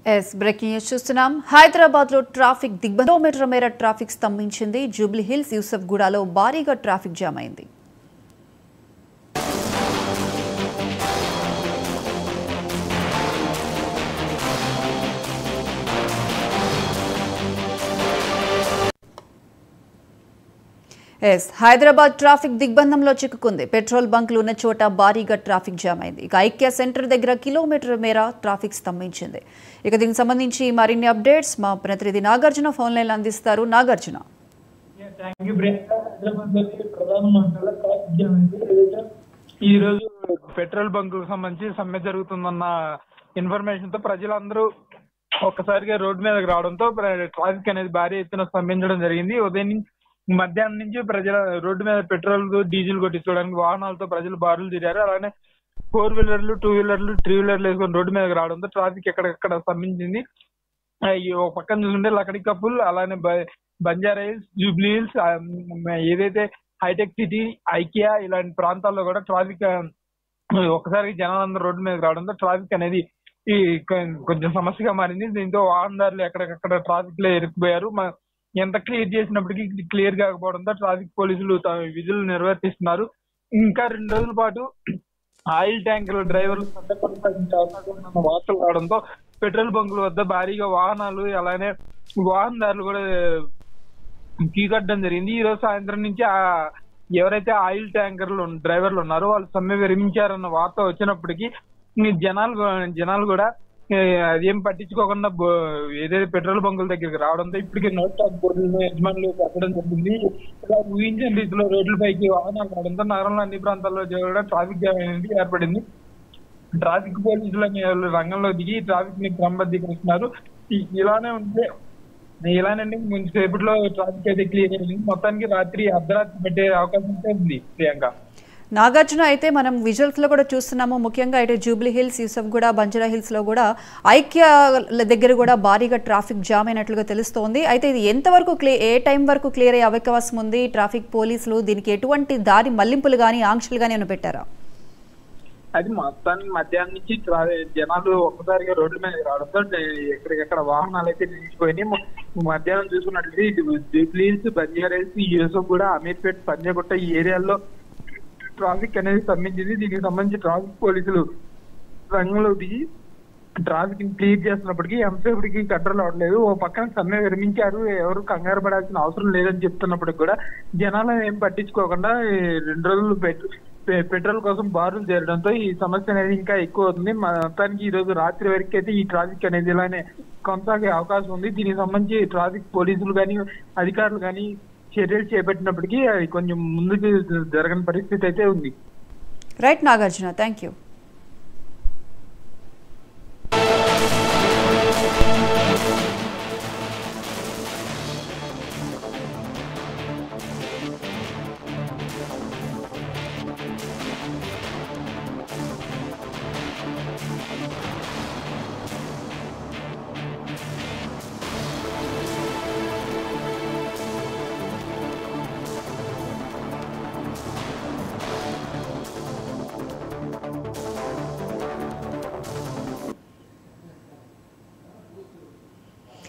yes breaking news చూస్తున్నాం హైదరాబాద్ లో traffic దిగ్బంధ కిలోమీటర్ల మేర ట్రాఫిక్ స్తంభించింది జూబ్లీ హిల్స్ యూసఫ్ గూడలో భారీగా ట్రాఫిక్ జామ్ అయింది ఎస్ హైదరాబాద్ ట్రాఫిక్ దిగ్బంధంలో చిక్కుకుంది పెట్రోల్ బంకులు ఉన్న చోట భారీగా ట్రాఫిక్ జామ్ అయింది ఇక ఐక్య సెంటర్ దగ్గర కిలోమీటర్ మేర ట్రాఫిక్ స్తంభించింది ఇక దీనికి సంబంధించి మరిన్ని అప్డేట్స్ మా ప్రతినిధి నాగార్జున ఫోన్ లైన్ అందిస్తారు నాగార్జున థ్యాంక్ యూ ప్రియాంక హైదరాబాద్ లోని ప్రధాన మార్గాల ట్రాఫిక్ జామ్ అయింది ఏదైతే ఈ రోజు పెట్రోల్ బంకులకు సంబంధించి సమ్మె జరుగుతుందన్న ఇన్ఫర్మేషన్ తో ప్రజలందరూ ఒక్కసారిగా రోడ్డు మీదకి రావడంతో ప్ర- ట్రాఫిక్ అనేది భారీ ఎత్తున స్తంభించడం జరిగింది ఉదయం నుంచి మధ్యాహ్నం నుంచి ప్రజల రోడ్డు మీద పెట్రోల్ డీజిల్ కొట్టించుకోవడానికి వాహనాలతో ప్రజలు బారులు తిరిగారు అలానే ఫోర్ వీలర్లు టూ వీలర్లు త్రీ వీలర్లు వేసుకొని రోడ్డు మీదకి రావడంతో ట్రాఫిక్ ఎక్కడెక్కడ స్తంభించింది ఆ, ఈ ఒక పక్కన చూసుకుంటే లకడి కపుల్ అలానే బ- బంజారా హిల్స్ జూబ్లీ హిల్స్ ఆ, మ్, ఏదైతే హైటెక్ సిటీ ఐకియా ఇలాంటి ప్రాంతాల్లో కూడా ట్రాఫిక్ ఆ, ఒకసారి జనాలందరూ రోడ్డు మీదకి రావడంతో ట్రాఫిక్ అనేది ఈ కొ- కొంచెం సమస్యగా మారింది దీంతో వాహనదారులు ఎక్కడికక్కడ ట్రాఫిక్ లో ఇరుక్కుపోయారు మ- ఎంత క్లియర్ చేసినప్పటికీ క్లియర్ కాకపోవడంతో ట్రాఫిక్ పోలీసులు తమ విధులు నిర్వర్తిస్తున్నారు ఇంకా రెండు రోజుల పాటు ఆయిల్ ట్యాంకర్ల డ్రైవర్లు సమ్మె కొనసాగించే అవకాశం ఉందన్న వార్తలు రావడంతో పెట్రోల్ బంకుల వద్ద భారీగా వాహనాలు అలానే వాహనదారులు కూడా కీకట్టడం జరిగింది ఈ రోజు సాయంత్రం నుంచి ఆ ఎవరైతే ఆయిల్ ట్యాంకర్లు ఉన్న- డ్రైవర్లు ఉన్నారో వాళ్ళు సమ్మె విరమించారన్న వార్త వచ్చినప్పటికీ ఈ జనాలు కూడా- జనాలు కూడా ఏ, అదేం పట్టించుకోకుండా బో- ఏదైతే పెట్రోల్ బంకుల దగ్గరికి రావడంతో ఇప్పటికే నో స్టాప్ బోర్డులను యజమానులు పెట్టడం జరిగింది ఇలా ఊహించని రీతిలో రోడ్లపైకి వాహనాలు రావడంతో నగరంలో అన్ని ప్రాంతాల్లో కూడా ట్రాఫిక్ జామ్ అనేది ఏర్పడింది ట్రాఫిక్ పోలీసులు అనే వాళ్ళు రంగంలో దిగి ట్రాఫిక్ ని క్రమబద్ధీకరిస్తున్నారు ఇ- ఇలానే ఉంటే ఇలానండి సేపట్లో ట్రాఫిక్ అయితే క్లియర్ అయింది మొత్తానికి రాత్రి అర్ధరాత్రి పెట్టే అవకాశం అయితే ఉంది ప్రియాంక నాగార్జున అయితే మనం విజువల్స్ లో కూడా చూస్తున్నాము ముఖ్యంగా ఇటు జూబ్లీ హిల్స్ యూసఫ్ కూడా బంజారా హిల్స్ లో కూడా ఐక్య దగ్గర కూడా భారీగా ట్రాఫిక్ జామ్ అయినట్లుగా తెలుస్తోంది అయితే ఇది ఎంతవరకు క్లియర్ ఏ టైం వరకు క్లియర్ అయ్యే అవకాశం ఉంది ట్రాఫిక్ పోలీసులు దీనికి ఎటువంటి దారి మళ్లింపులు కానీ ఆంక్షలు కానీ ఏమైనా పెట్టారా అది మొత్తానికి మధ్యాహ్నం నుంచి ట్రా- జనాలు ఒక్కసారిగా రోడ్ల మీద రావడంతో ఎక్కడికెక్కడ వాహనాలు అయితే నిలిచిపోయినాయి మ- మధ్యాహ్నం చూసుకున్నట్లయితే ఇటు జూబ్లీ హిల్స్ బంజారా హిల్స్ యూసఫ్ కూడా అమీర్పేట్ పంజాగుట్ట ఈ ఏరియాల్లో ట్రాఫిక్ అనేది స్తంభించింది దీనికి సంబంధించి ట్రాఫిక్ పోలీసులు రంగంలో దిగి ట్రాఫిక్ ని క్లియర్ చేస్తున్నప్పటికీ ఎంతసేపటికి కంట్రోల్ అవ్వట్లేదు ఓ పక్కన సమ్మె విరమించారు ఎవరు కంగారు పడాల్సిన అవసరం లేదని చెప్తున్నప్పటికి కూడా జనాలు ఏం పట్టించుకోకుండా ఈ రెండు రోజులు పెట్- పె- పెట్రోల్ కోసం బారులు చేరడంతో ఈ సమస్య అనేది ఇంకా ఎక్కువ అవుతుంది మొత్తానికి ఈ రోజు రాత్రి వరకు అయితే ఈ ట్రాఫిక్ అనేది ఇలానే కొనసాగే అవకాశం ఉంది దీనికి సంబంధించి ట్రాఫిక్ పోలీసులు కానీ అధికారులు కానీ చర్యలు చేపట్టినప్పటికీ అది కొంచెం ముందుకు జరగని పరిస్థితి అయితే ఉంది రైట్ నాగార్జున థ్యాంక్ యూ